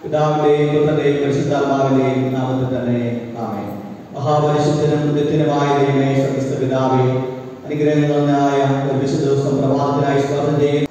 പിതാവിന്റെയും പുത്രന്റെയും പരിശുദ്ധാത്മാവിന്റെയും നാമത്തിൽ തന്നെ ആമേ മഹാപരിശുദ്ധനും നിത്യനുമായ ദൈവമേ സ്വർഗസ്ഥ പിതാവേ അനുഗ്രഹങ്ങളായ ഒരു വിശുദ്ധ ദിവസം പ്രഭാതത്തിനായി സ്വാഗതം ചെയ്യുന്നു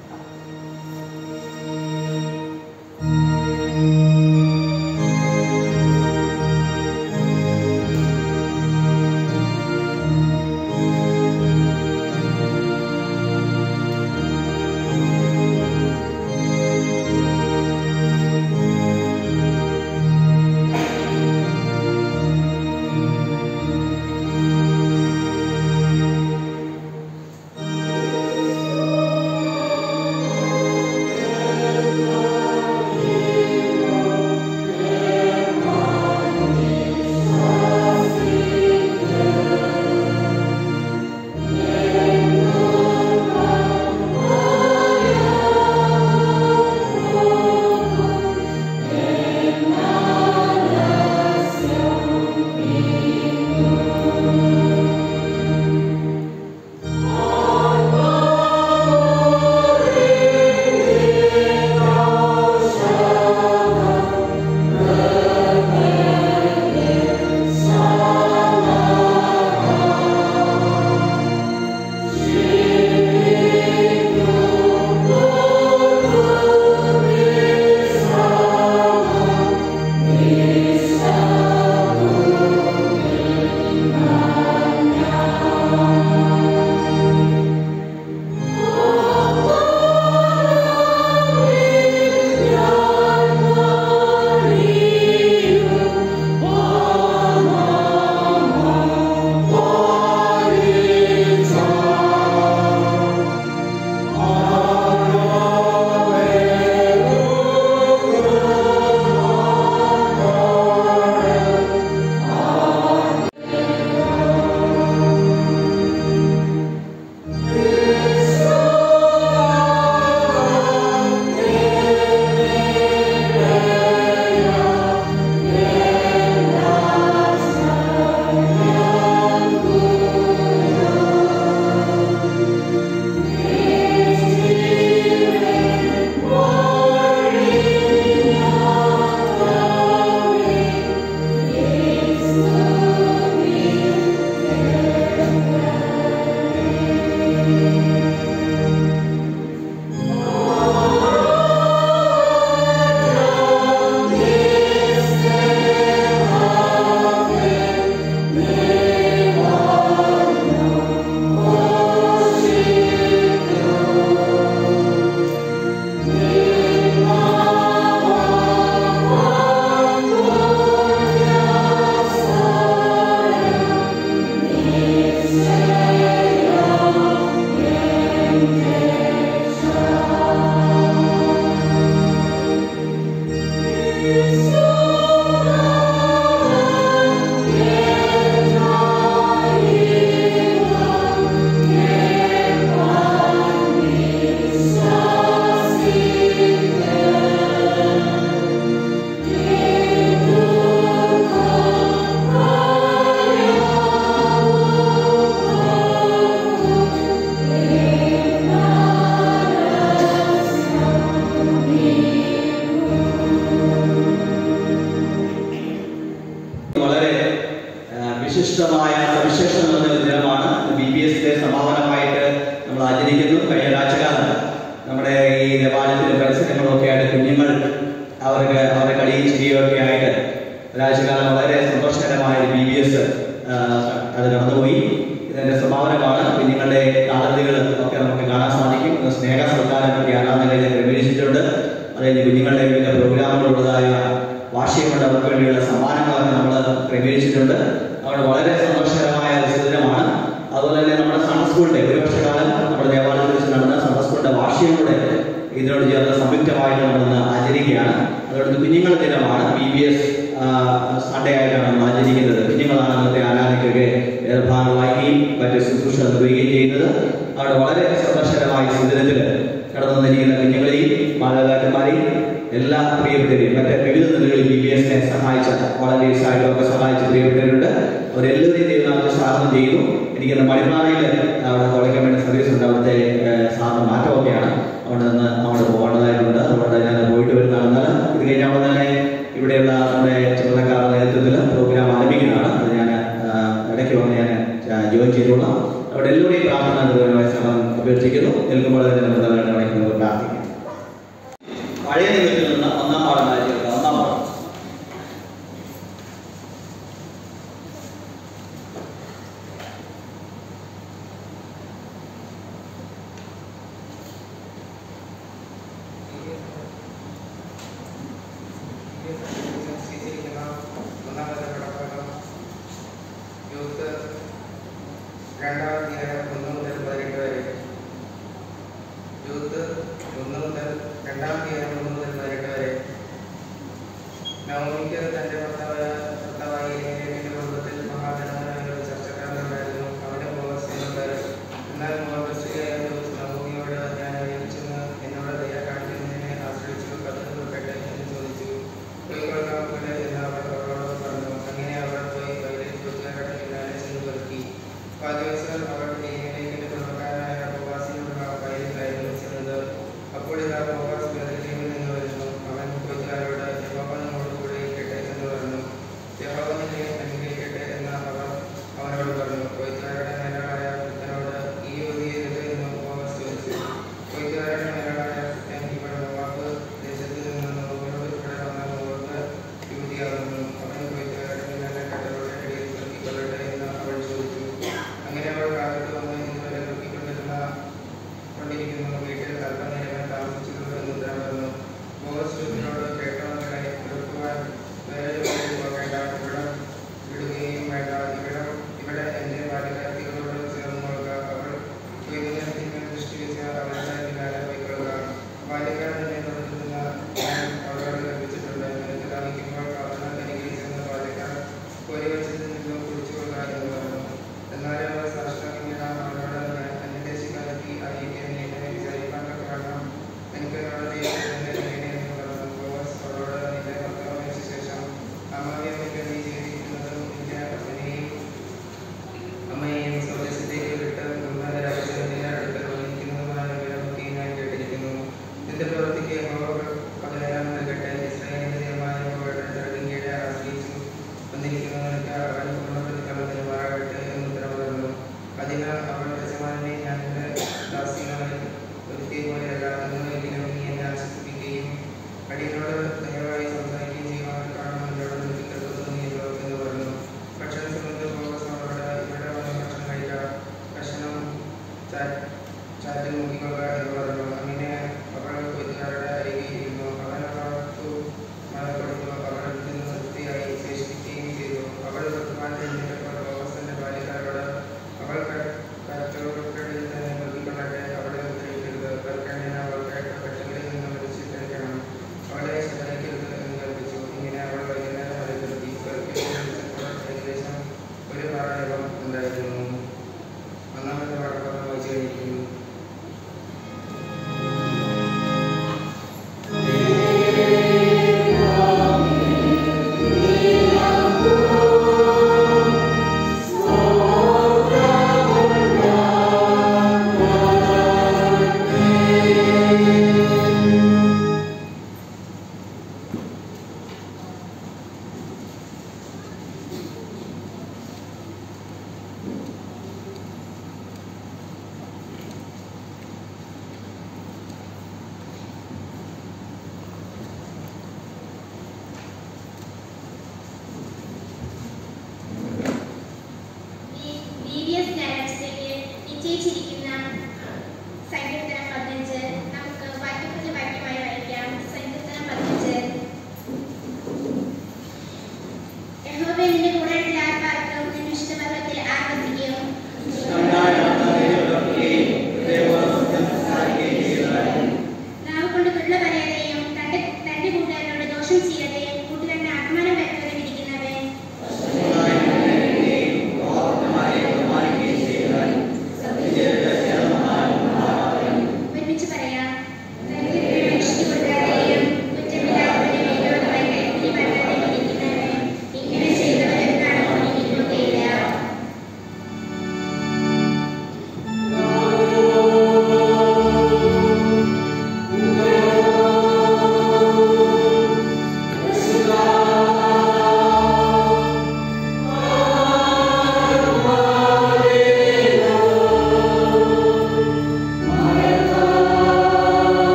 വളരെ ആ, വിശിഷ്ടമായ സവിശേഷത നിറഞ്ഞ ഒരു ദിനമാണ് ബി ബി എസിന്റെ സമാപനമായിട്ട് നമ്മൾ ആചരിക്കുന്നു കഴിഞ്ഞ രാജകാലം നമ്മുടെ ഈ ദേവാലയത്തിലും പരിസരങ്ങളും ഒക്കെ ആയിട്ട് കുഞ്ഞുങ്ങൾ അവർക്ക് അവരുടെ കളിയും ചിരിയും ഒക്കെ ആയിട്ട് രാജകാലം വളരെ സന്തോഷകരമായ ബി ബി എസ് അത് കടന്നുപോയി ഇതിന്റെ സമാപനമാണ് കുഞ്ഞുങ്ങളുടെ താളന്തികൾ ഒക്കെ നമുക്ക് കാണാൻ സാധിക്കും ഇന്ന് സ്നേഹ സൽക്കാരം ഒക്കെ ആരാധനകളിൽ ക്രമീകരിച്ചിട്ടുണ്ട് അത് കഴിഞ്ഞ് കുഞ്ഞുങ്ങളുടെ വിവിധ പ്രോഗ്രാമുകളുള്ളതായ വാർഷികങ്ങളുടെ അവർക്ക് വേണ്ടിയുള്ള സമ്മാനങ്ങളൊക്കെ നമ്മൾ ക്രമീകരിച്ചിട്ടുണ്ട് അവിടെ വളരെ സന്തോഷകരമായ ഒരു സുദിനമാണ് അതുപോലെ തന്നെ നമ്മുടെ സൺഡേ സ്കൂളിന്റെ ഒരു വർഷക്കാലം നമ്മുടെ ദേവാലയത്തിൽ വെച്ച് നടന്ന സൺഡേ സ്കൂളിന്റെ വാർഷികം കൂടെ ഇതിനോട് ചേർന്ന് സംയുക്തമായിട്ട് നമ്മൾ ഇന്ന് ആചരിക്കുകയാണ് അതുകൊണ്ട് കുഞ്ഞുങ്ങളുടെ ദിനമാണ് ബി ബി എസ് സൺഡേ ആയിട്ടാണ് നമ്മൾ ആചരിക്കുന്നത് കുഞ്ഞുങ്ങളാണ് ഇന്നത്തെ ആരാധനയ്ക്കൊക്കെ ഭാഗം വായിക്കുകയും മറ്റ് ശുശ്രൂഷ നിർവഹിക്കുകയും ചെയ്യുന്നത് അവിടെ വളരെ സന്തോഷകരമായ ഈ സുദിനത്തിൽ കടന്നു വന്നിരിക്കുന്ന കുഞ്ഞുങ്ങളെയും മാതാപിതാക്കന്മാരെയും എല്ലാ പ്രിയപ്പെട്ടവരെയും മറ്റ് വിവിധ നിലകളിൽ ബി ബി എസിനെ സഹായിച്ച വളണ്ടിയേഴ്സ് ആയിട്ടും ഒക്കെ സഹായിച്ച പ്രിയപ്പെട്ടവരുണ്ട് അവരെല്ലാവരെയും ദൈവനാമത്തെ സ്വാഗതം ചെയ്യുന്നു എനിക്ക് മണിപ്പാറയിൽ അവിടെ തുളയ്ക്കാൻ വേണ്ടി സർവീസ് ഉണ്ട് അവിടുത്തെ ഏഹ്, സാറിന് മാറ്റമൊക്കെയാണ് അവിടെ നിന്ന് അവിടെ പോകേണ്ടതായിട്ടുണ്ട് അതുകൊണ്ട് ഞാൻ പോയിട്ട് വരുന്നതാണ് എന്നാൽ ഇത് കഴിഞ്ഞ അവിടെ തന്നെ ഇവിടെയുള്ള നമ്മുടെ ചുമതലക്കാരുടെ നേതൃത്വത്തിൽ പ്രോഗ്രാം ആരംഭിക്കുന്നതാണ് അത് ഞാൻ ഇടയ്ക്ക് വന്ന് ഞാൻ ജോയിൻ ചെയ്തോളാം അവിടെ എല്ലാവരുടെയും പ്രാർത്ഥന നിർവഹണമായി ശ്രമം അഭ്യർത്ഥിക്കുന്നു നിൽക്കുമ്പോൾ അതിന്റെ മുതലായിട്ട് നമുക്ക് പ്രാർത്ഥിക്കാം പഴയ നിയമത്തിൽ നിന്ന് ഒന്നാം പാഠം വായിച്ചെടുക്കാം ഒന്നാം പാഠം യൂത്ത് രണ്ടാം അധ്യായം ഒന്ന് മുതൽ പതിനെട്ട് വരെ യൂത്ത് ഒന്ന് മുതൽ രണ്ടാം അധ്യായം ഒന്ന് മുതൽ പതിനെട്ട് വരെ നവമിക്ക് തന്റെ ഭർത്താവായ ഭർത്താവായ ഏലിയാവിന്റെ കുടുംബത്തിൽ മഹാധനമായ ഒരു ചർച്ചക്കാരനുണ്ടായിരുന്നു അവന്റെ മുഖസ്ഥയുണ്ട് എന്നാൽ മുഖസ്ഥയായ നവമിയോട് ഞാൻ അറിയിച്ചെന്ന് എന്നോട് ദയ കാണിക്കുന്നതിനെ ആശ്രയിച്ചു കത്ത് കൊടുക്കട്ടെ എന്ന് ചോദിച്ചു പോയിക്കൊള്ളാം പോലെ എന്ന് അവർ അവളോട് പറഞ്ഞു അങ്ങനെ അവർ പോയി വയലിൽ കൊച്ചുകാരുടെ പിന്നാലെ ചെന്ന് പെറുക്കി പാതിവത്സർ അവർ ഏലിയാവിന്റെ കുടുംബക്കാരനായ പ്രവാസിയോട് വയലിലായിരുന്നു ചെന്നത് അപ്പോൾ ഇതാ പ്രവാസി ബദരീമിൽ നിന്ന് വരുന്നു അവൻ കൊച്ചുകാരോട് യഹോവ നമ്മോട് കൂടെ ഇരിക്കട്ടെ എന്ന് പറഞ്ഞു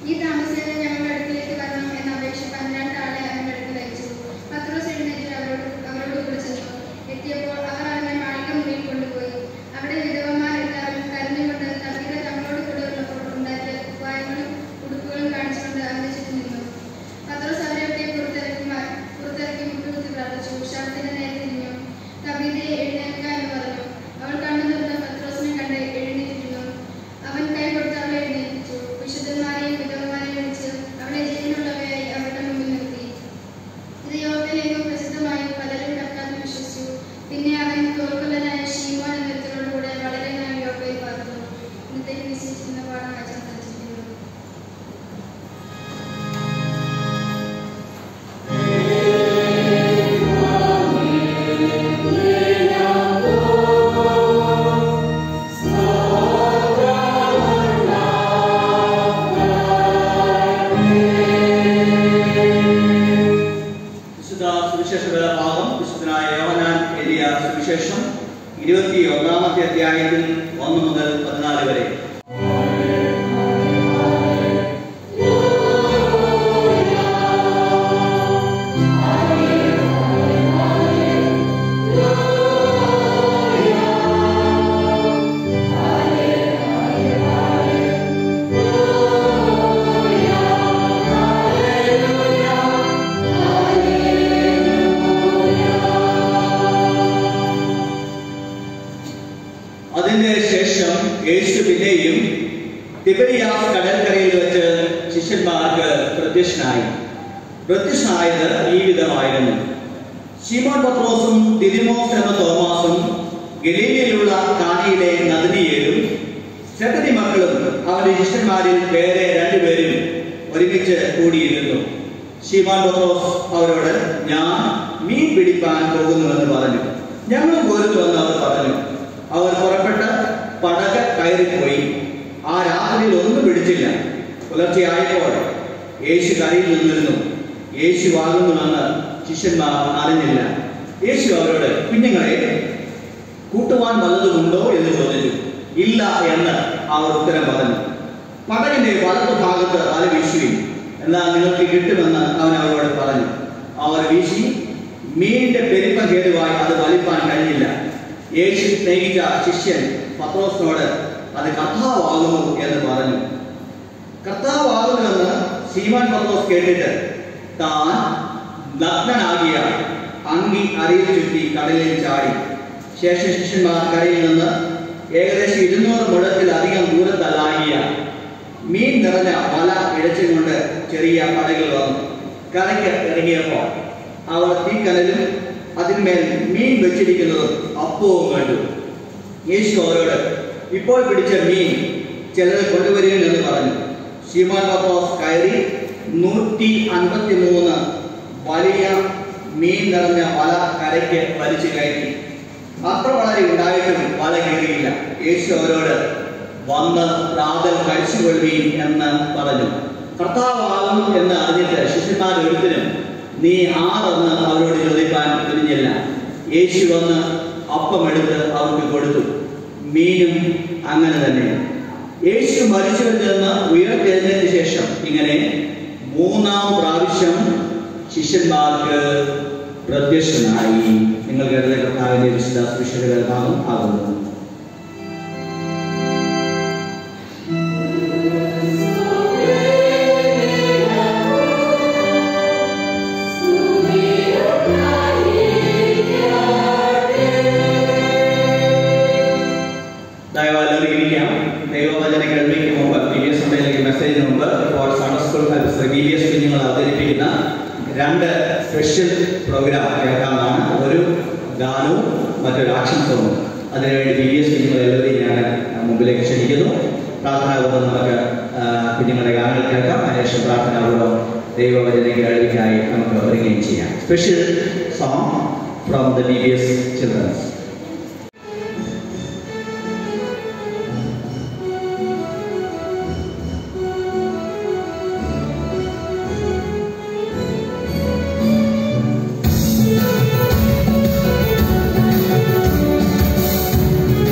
ഈ താമസിയാതെ ഞങ്ങളുടെ അടുക്കിലേക്ക് വരണം എന്ന അപേക്ഷിപ്പാൻ രണ്ടാളെ അവന്റെ അടുക്കൽ അയച്ചു പത്രോസ് എഴുന്നേറ്റ് അവരോട് അവരോട് കൂടെ ചെന്നു എത്തിയപ്പോൾ അവർ അവനെ മാളിക മുറിയിൽ കൊണ്ടുപോയി അവിടെ വിധവമാരെല്ലാവരും കരഞ്ഞുകൊണ്ട് തങ്ങളുടെ തങ്ങളോട് കൂടെ ഉള്ളപ്പോൾ ഉണ്ടാക്കിയ കുപ്പായങ്ങളും ഉടുപ്പുകളും കാണിച്ചുകൊണ്ട് അവന്റെ ചുറ്റും നിന്നു പത്രോസ് അവരെയൊക്കെ പുറത്തിറക്കി മാ- പുറത്തിറക്കി മുട്ടുകുത്തി പ്രാർത്ഥിച്ചു ശബ്ദത്തിന്റെ നേരെ തിരിഞ്ഞു കവിതയെ എഴുന്നേൽക്കുക എന്ന് പറഞ്ഞു അവൾ കണ്ണു തുറന്ന് പത്രോസിനെ കണ്ട് എഴുന്നേറ്റിരുന്നു അവൻ കൈ കൊടുത്ത് അവളെ എഴുന്നേൽപ്പിച്ചു വിശുദ്ധന്മാരെയും വിധവമാരെയും വിളിച്ച് അവളെ ജീവനുള്ളവയായി അവരുടെ മുമ്പിൽ നിർത്തി ഇത് യോഗ്യലേഖം പ്രസിദ്ധമായി പലരും കർത്താവിൽ വിശ്വസിച്ചു പിന്നെ അവൻ തോൽക്കൊല്ലനായ ഷീമോൻ എന്ന വ്യക്തിയോട് കൂടെ വളരെ നാൾ യോഗ്യയിൽ പാർത്തു ഇന്നത്തേക്ക് നിശ്ചയിച്ചിരുന്ന പാഠം വായിച്ചാൽ സാധിച്ചിരിക്കുന്നു വിശുദ്ധ സുവിശേഷ ഭാഗം വിശുദ്ധനായ യോഹനാൻ എഴുതിയ സുവിശേഷം ഇരുപത്തി ഒന്നാമത്തെ അധ്യായത്തിൽ ഒന്ന് മുതൽ പതിനാല് വരെ അതിന്റെ ശേഷം യേശു പിന്നെയും തിബരിയാസ് കടൽക്കരയിൽ വെച്ച് ശിഷ്യന്മാർക്ക് പ്രത്യക്ഷനായി പ്രത്യക്ഷനായത് ഈ വിധമായിരുന്നു ശിമോൻ പത്രോസും ദിദിമോസ് എന്ന തോമാസും ഗലീലയിലുള്ള കാണിയിലെ നദിനിയേലും സെബദി മക്കളും അവന്റെ ശിഷ്യന്മാരിൽ വേറെ രണ്ടുപേരും ഒരുമിച്ച് കൂടിയിരുന്നു ശിമോൻ പത്രോസ് അവരോട് ഞാൻ മീൻ പിടിപ്പാൻ പോകുന്നുവെന്ന് പറഞ്ഞു ഞങ്ങൾ പോരുന്നുവെന്ന് അവർ പറഞ്ഞു അവർ പുറപ്പെട്ട് പടക കയറിപ്പോയി ആ രാത്രിയിൽ ഒന്നും പിടിച്ചില്ല പുലർച്ചെയായപ്പോൾ യേശു കരയിൽ നിന്നിരുന്നു യേശു ആകുന്നുവെന്ന് ശിഷ്യന്മാർ അറിഞ്ഞില്ല യേശു അവരോട് കുഞ്ഞുങ്ങളെ കൂട്ടുവാൻ വല്ലതുമുണ്ടോ എന്ന് ചോദിച്ചു ഇല്ല എന്ന് അവർ ഉത്തരം പറഞ്ഞു പടകിന്റെ വലതു ഭാഗത്ത് വല വീശുകയും എന്നാൽ നിങ്ങൾക്ക് കിട്ടുമെന്ന് അവൻ അവരോട് പറഞ്ഞു അവർ വീശി മീനിന്റെ പെരുപ്പം കേടുവായി അത് വലിപ്പാൻ കഴിഞ്ഞില്ല യേശു സ്നേഹിച്ച ശിഷ്യൻ പത്രോസിനോട് അത് കർത്താവാകുന്നു എന്ന് പറഞ്ഞു കർത്താവാകുന്നുവെന്ന് സീമാൻ പത്രോസ് കേട്ടിട്ട് താൻ നഗ്നനാകിയ അങ്കി അരയിൽ ചുറ്റി കടലിൽ ചാടി ശേഷം ശിഷ്യന്മാർ കരയിൽ നിന്ന് ഏകദേശം ഇരുന്നൂറ് മുഴത്തിലധികം ദൂരത്തല്ലാകിയ മീൻ നിറഞ്ഞ വല ഇഴച്ചുകൊണ്ട് ചെറിയ പടകിൽ വന്നു കരയ്ക്ക് ഇറങ്ങിയപ്പോൾ അവർ തീക്കനലും അതിന്മേൽ മീൻ വെച്ചിരിക്കുന്നതും അപ്പവും കണ്ടു യേശു അവരോട് ഇപ്പോൾ പിടിച്ച മീൻ ചിലത് കൊണ്ടുവരികയും എന്ന് പറഞ്ഞു ശിമാൻ പത്രോസ് കയറി നൂറ്റി അൻപത്തി മൂന്ന് വലിയ മീൻ നിറഞ്ഞ വല കരയ്ക്ക് വലിച്ചു കയറ്റി അത്ര വളരെ ഉണ്ടായിട്ടും വല കയറിയില്ല യേശു അവരോട് വന്ന് പ്രാതൽ കഴിച്ചുകൊള്ളുകയും എന്ന് പറഞ്ഞു കർത്താവാകുന്നു എന്ന് അറിഞ്ഞിട്ട് ശിഷ്യന്മാർ ഒരിക്കലും നീ ആരെന്ന് അവരോട് ചോദിക്കാൻ തുനിഞ്ഞില്ല യേശു വന്ന് അപ്പമെടുത്ത് അവർക്ക് കൊടുത്തു മീനും അങ്ങനെ തന്നെ യേശു മരിച്ചവരിൽ നിന്ന് ഉയർത്തെഴുന്നതിന് ശേഷം ഇങ്ങനെ മൂന്നാം പ്രാവശ്യം ശിഷ്യന്മാർക്ക് പ്രത്യക്ഷനായി നിങ്ങൾ കരുത കർത്താവിന്റെ വിശുദ്ധ സുവിശേഷ ഭാഗം ആകുന്നു ദയവായി ഇരിക്കാം ദൈവവചന കേൾവിക്ക് മുമ്പ് പി എസ് സഭയിലേക്ക് മെസ്സേജിന് മുമ്പ് ഇപ്പോൾ Sunday school health B B S കുഞ്ഞുങ്ങൾ അവതരിപ്പിക്കുന്ന രണ്ട് സ്പെഷ്യൽ പ്രോഗ്രാം കേൾക്കാവുന്നതാണ് ഒരു ഗാനവും മറ്റൊരു ആക്ഷൻ സോങ്ങും അതിനുവേണ്ടി ബി ബി എസ് കുഞ്ഞുങ്ങൾ എല്ലാവരെയും ഞാൻ മുമ്പിലേക്ക് ക്ഷണിക്കുന്നു പ്രാർത്ഥനാപൂർവ്വം നമുക്ക് ആ, കുഞ്ഞുങ്ങളുടെ ഗാനങ്ങൾ കേൾക്കാം അതിനുശേഷം പ്രാർത്ഥനാപൂർവ്വം ദൈവവചന കേൾവിക്കായി നമുക്ക് ഒരുങ്ങുകയും ചെയ്യാം special song from the B B S children's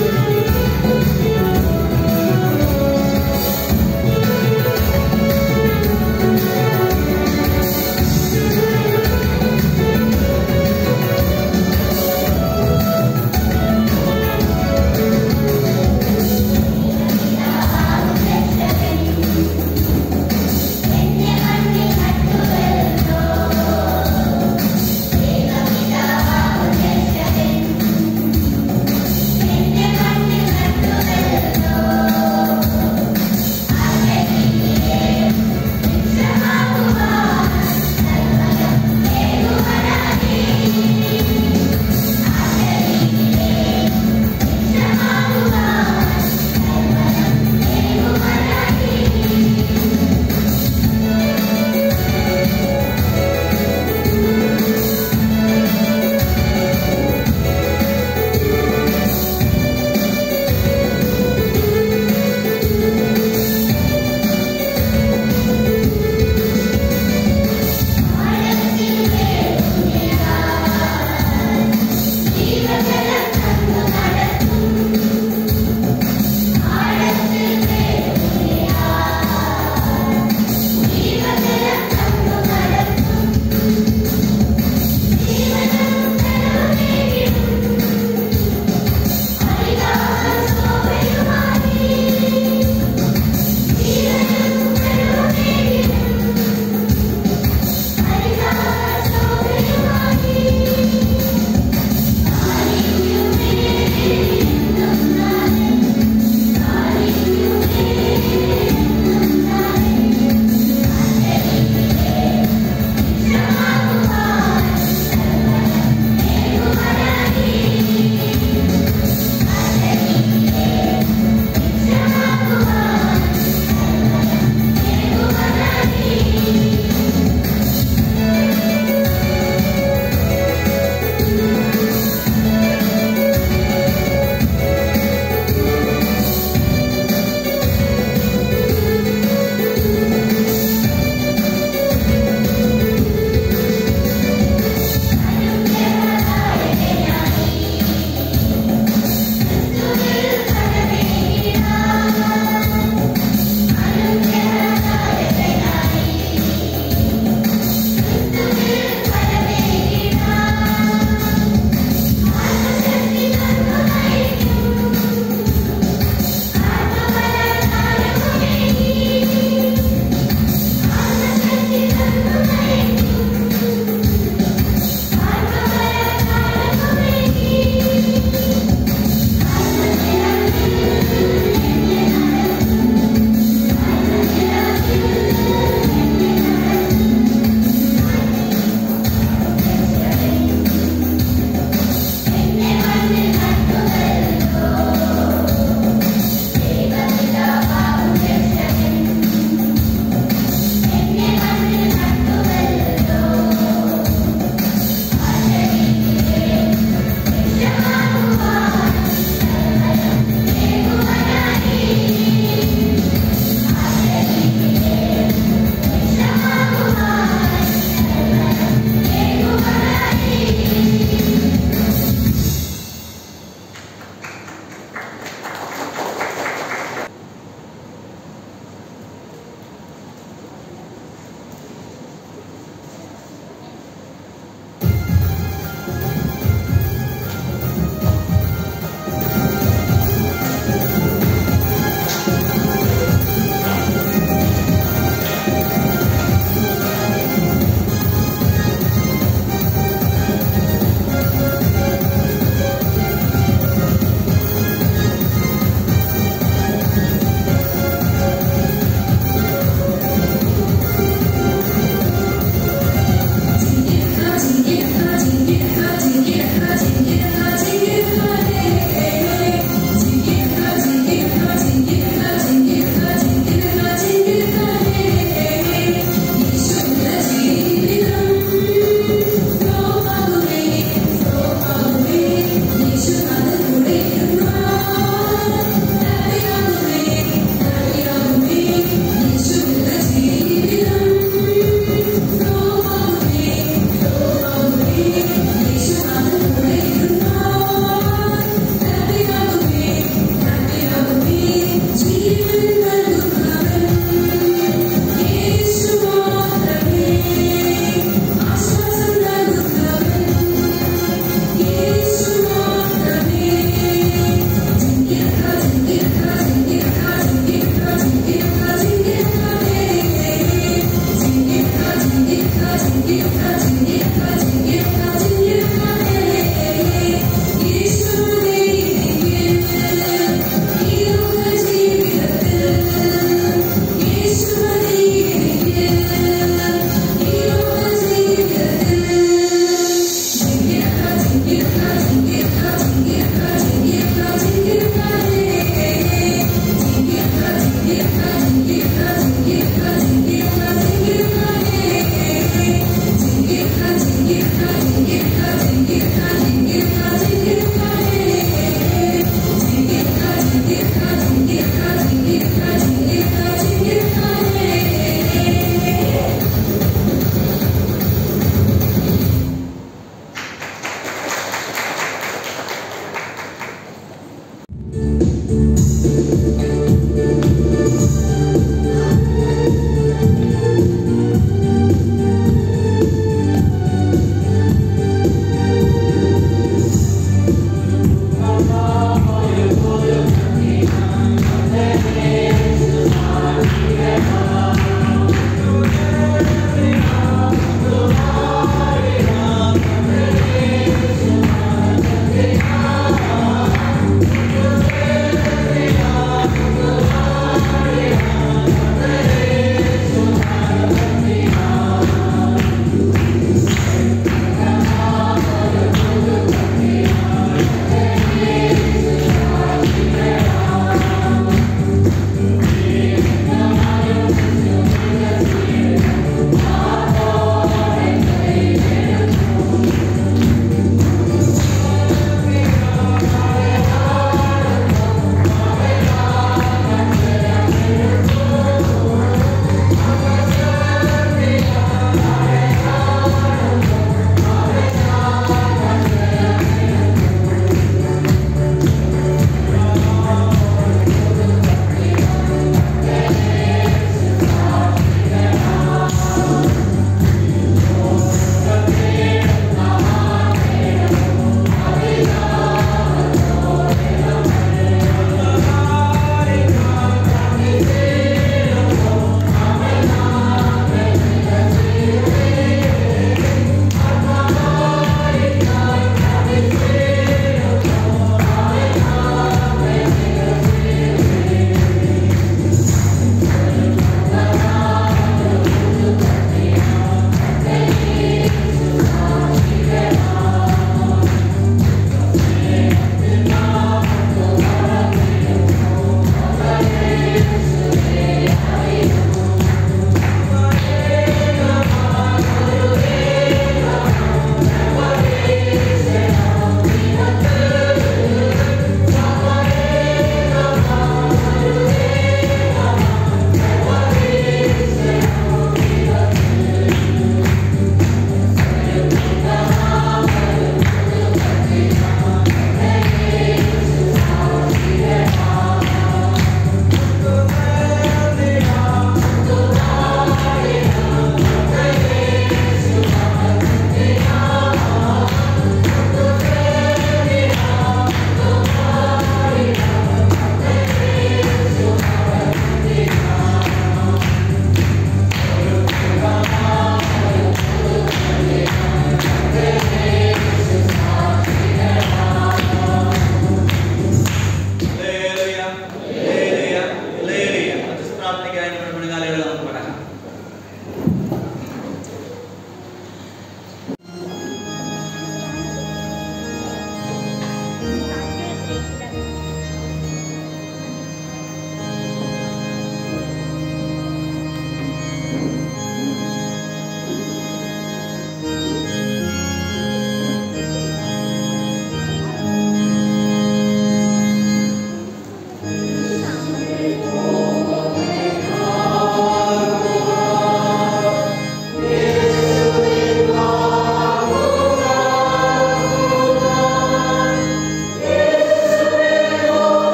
യേശുവേ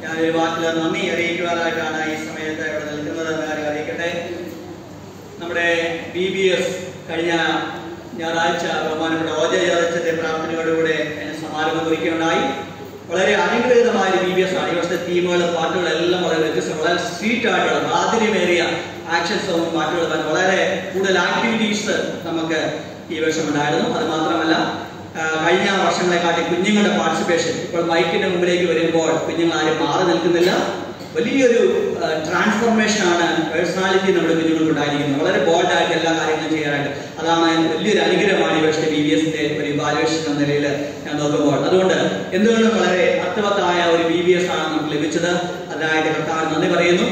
ഞാൻ ഒരു വാക്കിൽ നന്ദി അറിയിക്കുവാനായിട്ടാണ് ഈ സമയത്ത് ഇവിടെ നിൽക്കുന്നത് എന്ന കാര്യം അറിയിക്കട്ടെ നമ്മുടെ ബി ബി എസ് കഴിഞ്ഞ ഞായറാഴ്ച ബഹുമാനപ്പെട്ട ഓജ ജാതച്ചന്റെ പ്രാർത്ഥനയോടുകൂടെ അതിന് സമാരംഭം കുറിക്കുകയുണ്ടായി വളരെ അനുഗ്രഹീതമായ ബി ബി എസ് ആണ് ഈ വർഷത്തെ തീമുകളും പാട്ടുകളും എല്ലാം വളരെ വ്യത്യസ്തം വളരെ സ്വീറ്റ് ആയിട്ടുള്ള മാധുര്യമേറിയ ആക്ഷൻ സോങ്ങും പാട്ടുകളും വളരെ കൂടുതൽ ആക്ടിവിറ്റീസ് നമുക്ക് ഈ വർഷം ഉണ്ടായിരുന്നു അത് മാത്രമല്ല ആ, കഴിഞ്ഞ വർഷങ്ങളെക്കാട്ടി കുഞ്ഞുങ്ങളുടെ പാർട്ടിസിപ്പേഷൻ ഇപ്പോൾ മൈക്കിന്റെ മുമ്പിലേക്ക് വരുമ്പോൾ കുഞ്ഞുങ്ങൾ ആരും മാറി നിൽക്കുന്നില്ല വലിയൊരു ട്രാൻസ്ഫോർമേഷൻ ആണ് പേഴ്സണാലിറ്റി നമ്മുടെ കുഞ്ഞുങ്ങൾക്ക് ഉണ്ടായിരിക്കുന്നത് വളരെ ബോൾഡായിട്ട് എല്ലാ കാര്യങ്ങളും ചെയ്യാനായിട്ട് അതാണ് വലിയൊരു അനുഗ്രഹമാണ് ഈ വർഷത്തെ ബി ബി എസിന്റെ ഒരു ഇവാലുവേഷൻ എന്ന നിലയിൽ ഞാൻ നോക്കുമ്പോൾ അതുകൊണ്ട് എന്തുകൊണ്ടും വളരെ അർത്ഥവത്തായ ഒരു ബി ബി എസ് ആണ് നമുക്ക് ലഭിച്ചത് അതിനായിട്ട് കർത്താവ് നന്ദി പറയുന്നു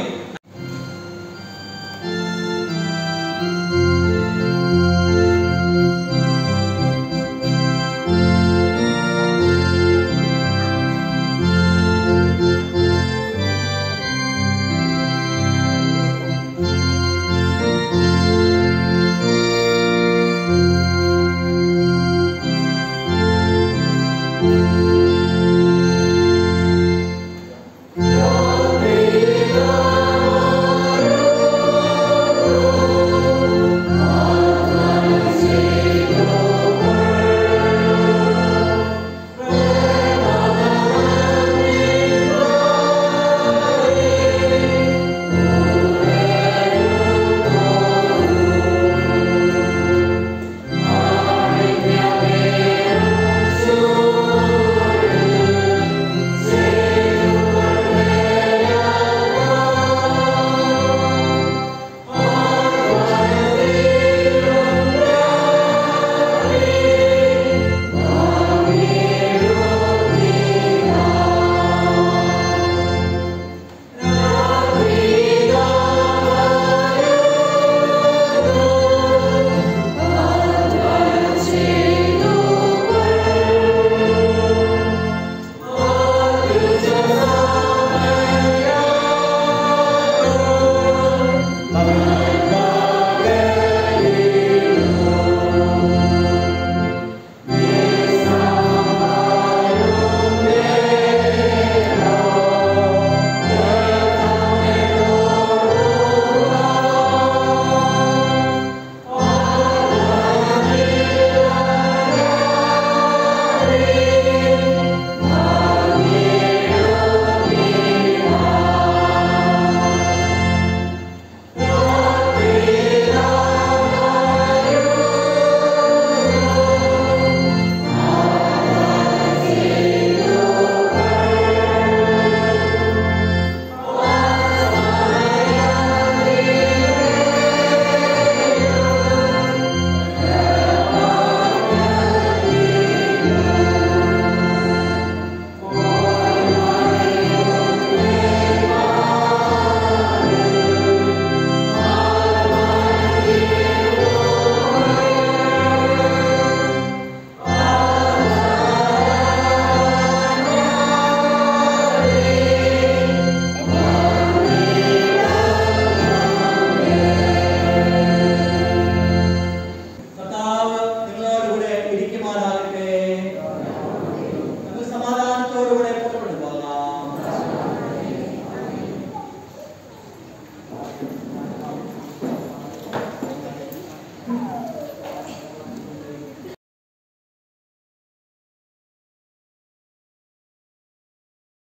കർത്താവ് നിങ്ങളോടുകൂടെ ഇരിക്കുമാറാകട്ടെ നമുക്ക് സമാധാനത്തോടുകൂടെ പുറപ്പെട്ടു പോകാം Thank